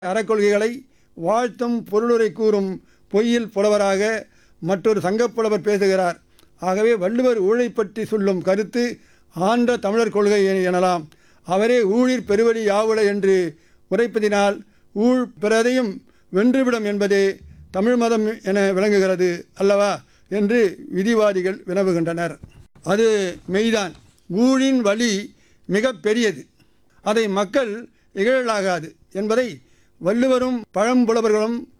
அறக்கொள்கைகளை வாழ்த்தும் பொருளுரை கூறும் பொய்யில் புலவராக மற்றொரு சங்கப்புலவர் பேசுகிறார் ஆகவே வள்ளுவர் ஊழை பற்றி சொல்லும் கருத்து ஆன்ற தமிழர் கொள்கை எனலாம் அவரே ஊழிற் பெருவழி யாவுள என்று உரைப்பதினால் ஊழ் பிறரையும் வென்றுவிடும் என்பதே தமிழ் மதம் என விளங்குகிறது அல்லவா என்று விதிவாதிகள் வினவுகின்றனர் அது மெய்தான் ஊழின் வழி மிக பெரியது அதை மக்கள் இகழலாகாது என்பதை வள்ளுவரும் பழம்புலவர்களும்